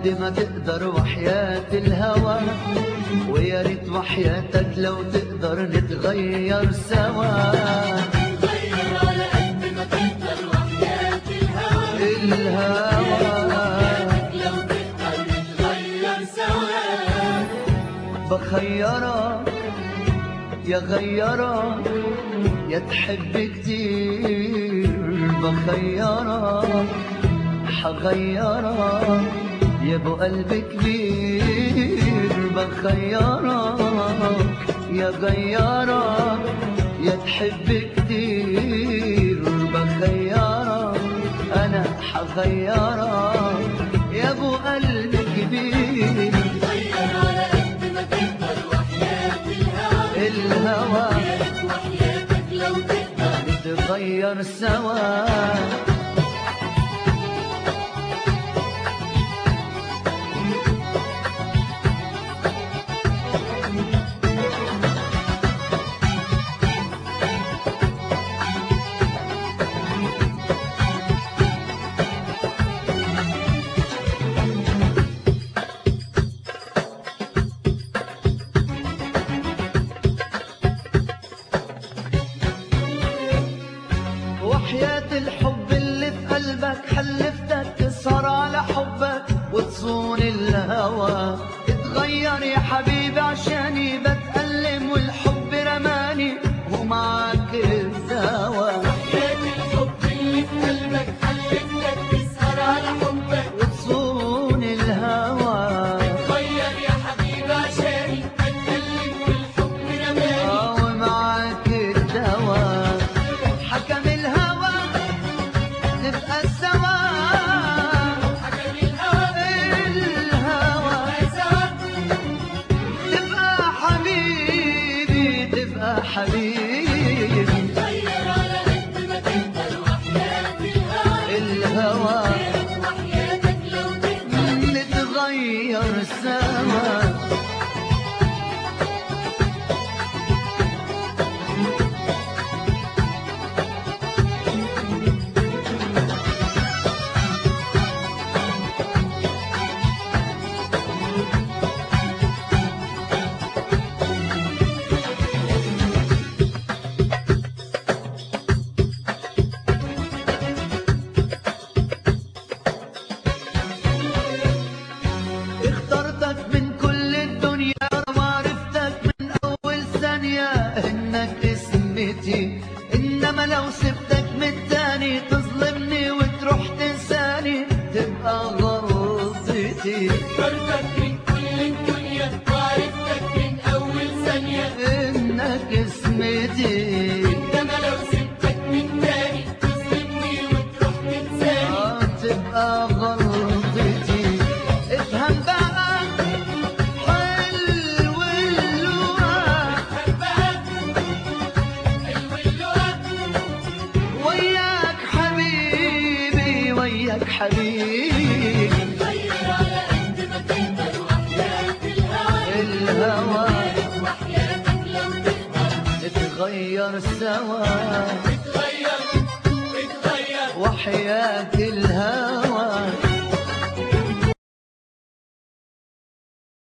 قد ما تقدر وحياة الهوى ويا ريت وحياتك لو تقدر نتغير سوا غير على قد ما تقدر وحياة الهوى الهوى لو تقدر نتغير سوا بخيرك يا غيرك يا تحب كتير بخيرك حغيرك يا ابو قلب كبير بخيرك يا غيرك يا تحب كتير بخيرك انا حغيرك يا ابو قلب كبير غير على قد ما تقدر وحياة الهوى الهوى يا ريت وحياتك لو تقدر نتغير سوا وحياة الحب اللي في قلبك حلفتك تسهر على حبك وتصون الهوى اتغير يا حبيبي عشاني بتألم والحب رماني ومعاك الدواء حياة الحب اللي في قلبك خلتك تسهر على حبك وتصون الهوى غير يا حبيبي عشاني بتكلم والحب رماني آه، ومعاك الدواء حكم الهوى نبقى سوا حكم الهوى الهوى سوا تبقى حبيبي تبقى حبيبي غير على قد ما تقدر وحياة الهوى الهوى يا ريت وحياتك لو تقدر نتغير سوا اخترتك من كل الدنيا وعرفتك من اول ثانية انك اسمتي انما لو سبتك من التاني تظلمني وتروح تنساني تبقى غلطتي اخترتك من كل الدنيا وعرفتك من أول ثانية انك اسمتي إنما لو سبتك من تاني تظلمني وتروح تنساني آه، تبقى غلطتي افهم بقى حلو اللقاء بقى حلو اللقاء وياك حبيبي وياك حبيبي غير على قد ما تقدر وحياة الهوى الهوى يا ريت وحياتك لو تقدر نتغير سوا تتغير تتغير وحياة الهوى